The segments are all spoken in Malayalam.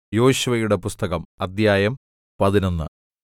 യോശുവയുടെ പുസ്തകം അദ്ധ്യായം പതിനൊന്ന്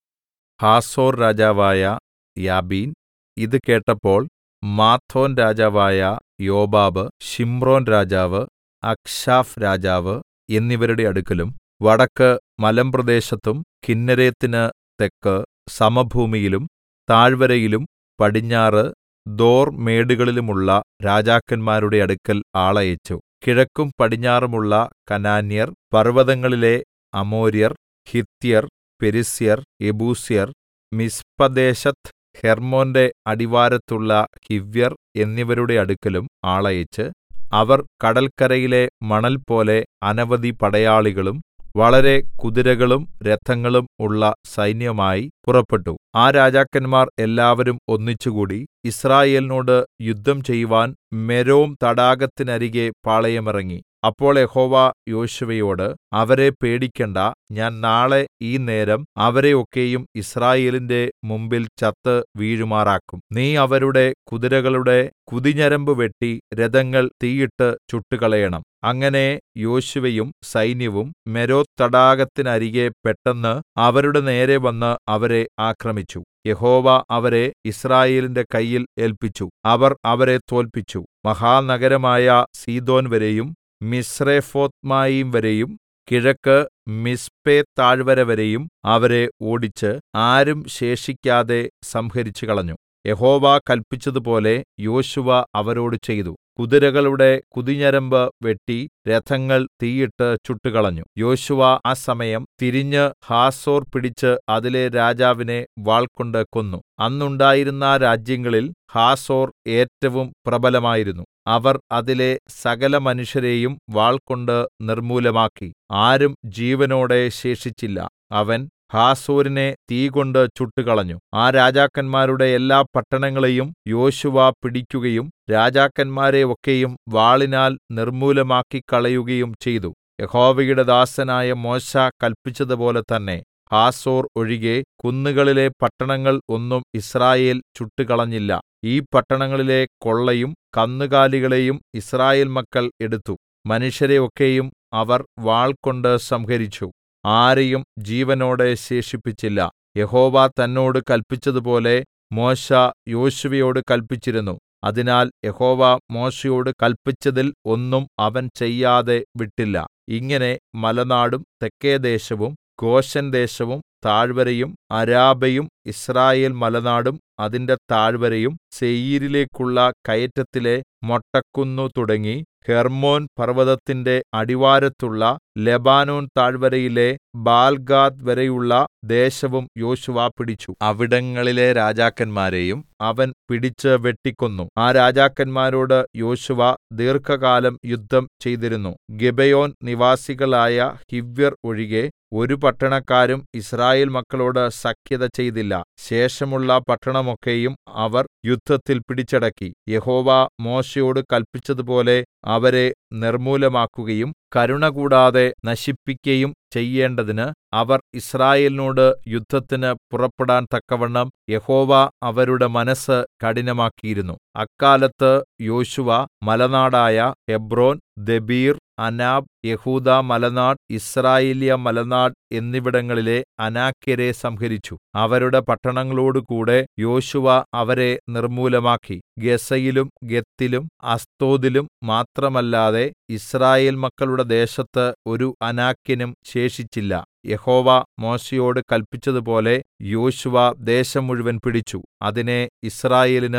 ഹാസോർ രാജാവായ യാബീൻ ഇത് കേട്ടപ്പോൾ മാദോൻ രാജാവായ യോബാബ് ശിമ്രോൻരാജാവ് അക്ശാഫ് രാജാവ് എന്നിവരുടെ അടുക്കലും വടക്ക് മലമ്പ്രദേശത്തും കിന്നേരെത്തിന് തെക്ക് സമഭൂമിയിലും താഴ്വരയിലും പടിഞ്ഞാറ് ദോർമേടുകളിലുമുള്ള രാജാക്കന്മാരുടെ അടുക്കൽ ആളയച്ച് കിഴക്കും പടിഞ്ഞാറുമുള്ള കനാന്യർ പർവ്വതങ്ങളിലെ അമോര്യർ ഹിത്യർ പെരിസ്യർ യെബൂസ്യർ മിസ്പെദേശത്ത് ഹെർമ്മോന്റെ അടിവാരത്തുള്ള ഹിവ്യർ എന്നിവരുടെ അടുക്കലും ആളയച്ച് അവർ കടല്ക്കരയിലെ മണൽപോലെ അനവധി പടയാളികളും വളരെ കുതിരകളും രഥങ്ങളും ഉള്ള സൈന്യവുമായി പുറപ്പെട്ടു ആ രാജാക്കന്മാർ എല്ലാവരും ഒന്നിച്ചുകൂടി യിസ്രായേലിനോട് യുദ്ധം ചെയ്‌വാൻ മേരോം തടാകത്തിനരികെ പാളയമിറങ്ങി അപ്പോൾ യഹോവ യോശുവയോട് അവരെ പേടിക്കേണ്ടാ ഞാൻ നാളെ ഈ നേരം അവരെ ഒക്കെയും യിസ്രായേലിന്റെ മുമ്പിൽ ചത്ത് വീഴുമാറാക്കും നീ അവരുടെ കുതിരകളുടെ കുതിഞരമ്പ് വെട്ടി രഥങ്ങൾ തീയിട്ട് ചുട്ടുകളയണം അങ്ങനെ യോശുവയും സൈന്യവും മെരോത്ത് തടാകത്തിനരികെ പെട്ടെന്ന് അവരുടെ നേരെ വന്ന് അവരെ ആക്രമിച്ചു യഹോവ അവരെ യിസ്രായേലിന്റെ കയ്യിൽ ഏല്പിച്ചു അവർ അവരെ തോല്പിച്ചു മഹാനഗരമായ സീദോൻവരെയും മിസ്രെഫോത്ത്മയീം വരെയും കിഴക്ക് മിസ്പെ താഴ്വര വരെയും അവരെ ഓടിച്ച് ആരും ശേഷിക്കാതെ സംഹരിച്ചുകളഞ്ഞു യഹോവ കല്പിച്ചതുപോലെ യോശുവ അവരോട് ചെയ്തു കുതിരകളുടെ കുതിഞരമ്പ് വെട്ടി രഥങ്ങൾ തീയിട്ട് ചുട്ടുകളഞ്ഞു യോശുവ ആ സമയം തിരിഞ്ഞ് ഹാസോർ പിടിച്ച് അതിലെ രാജാവിനെ വാൾകൊണ്ട് കൊന്നു അന്നുണ്ടായിരുന്ന രാജ്യങ്ങളിൽ ഹാസോർ ഏറ്റവും പ്രബലമായിരുന്നു അവർ അതിലെ സകലമനുഷ്യരെയും വാൾകൊണ്ട് നിർമ്മൂലമാക്കി ആരും ജീവനോടെ ശേഷിച്ചില്ല അവൻ ഹാസോരിനെ തീകൊണ്ട് ചുട്ടുകളഞ്ഞു ആ രാജാക്കന്മാരുടെ എല്ലാ പട്ടണങ്ങളെയും യോശുവ പിടിക്കുകയും രാജാക്കന്മാരെ ഒക്കെയും വാളിനാൽ നിർമ്മൂലമാക്കിക്കളയുകയും ചെയ്തു യഹോവയുടെ ദാസനായ മോശെ കല്പിച്ചതുപോലെ തന്നെ ഹാസോർ ഒഴികെ കുന്നുകളിലെ പട്ടണങ്ങൾ ഒന്നും യിസ്രായേൽ ചുട്ടുകളഞ്ഞില്ല ഈ പട്ടണങ്ങളിലെ കൊള്ളയും കന്നുകാലികളെയും യിസ്രായേൽ മക്കൾ എടുത്തു മനുഷ്യരെ ഒക്കെയും അവർ വാൾകൊണ്ട് സംഹരിച്ചു ആരെയും ജീവനോടെ ശേഷിപ്പിച്ചില്ല യഹോവ തന്നോട് കല്പിച്ചതുപോലെ മോശെ യോശുവയോട് കല്പിച്ചിരുന്നു അതിനാൽ യഹോവ മോശെയോട് കല്പിച്ചതിൽ ഒന്നും അവൻ ചെയ്യാതെ വിട്ടില്ല ഇങ്ങനെ മലനാടും തെക്കേദേശവും ഗോശെൻദേശവും താഴ്വരയും അരാബയും യിസ്രായേൽ മലനാടും അതിന്റെ താഴ്വരയും സേയീരിലേക്കുള്ള കയറ്റത്തിലെ മൊട്ടക്കുന്നു തുടങ്ങി ഹെർമ്മോൻ പർവ്വതത്തിന്റെ അടിവാരത്തുള്ള ലെബാനോൻ താഴ്വരയിലെ ബാൽഗാദ് വരെയുള്ള ദേശവും യോശുവ പിടിച്ചു അവിടങ്ങളിലെ രാജാക്കന്മാരെയും അവൻ പിടിച്ച് വെട്ടിക്കൊന്നു ആ രാജാക്കന്മാരോട് യോശുവ ദീർഘകാലം യുദ്ധം ചെയ്തിരുന്നു ഗിബെയോൻ നിവാസികളായ ഹിവ്യർ ഒഴികെ ഒരു പട്ടണക്കാരും യിസ്രായേൽ മക്കളോട് സഖ്യത ചെയ്തില്ല ശേഷമുള്ള പട്ടണമൊക്കെയും അവർ യുദ്ധത്തിൽ പിടിച്ചടക്കി യഹോവ മോശെയോട് കല്പിച്ചതുപോലെ അവരെ നിർമ്മൂലമാക്കുകയും കരുണ കൂടാതെ നശിപ്പിക്കയും ചെയ്യേണ്ടതിന് അവർ യിസ്രായേലിനോട് യുദ്ധത്തിന് പുറപ്പെടാൻ തക്കവണ്ണം യഹോവ അവരുടെ മനസ്സ് കഠിനമാക്കിയിരുന്നു അക്കാലത്ത് യോശുവ മലനാടായ ഹെബ്രോൻ ദെബീർ അനാബ് യെഹൂദാ മലനാട് യിസ്രായേല്യ മലനാട് എന്നിവിടങ്ങളിലെ അനാക്യരെ സംഹരിച്ചു അവരുടെ പട്ടണങ്ങളോടുകൂടെ യോശുവ അവരെ നിർമ്മൂലമാക്കി ഗസ്സയിലും ഗത്തിലും അസ്തോദിലും മാത്രമല്ലാതെ യിസ്രായേൽ മക്കളുടെ ദേശത്ത് ഒരു അനാക്യനും ശേഷിച്ചില്ല യഹോവ മോശെയോട് കല്പിച്ചതുപോലെ യോശുവ ദേശം മുഴുവൻ പിടിച്ചു അതിനെ യിസ്രായേലിന്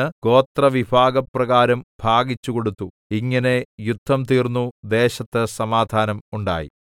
ഗോത്രവിഭാഗപ്രകാരം ഭാഗിച്ചു കൊടുത്തു ഇങ്ങനെ യുദ്ധം തീർന്നു ദേശത്ത് സമാധാനം ഉണ്ടായി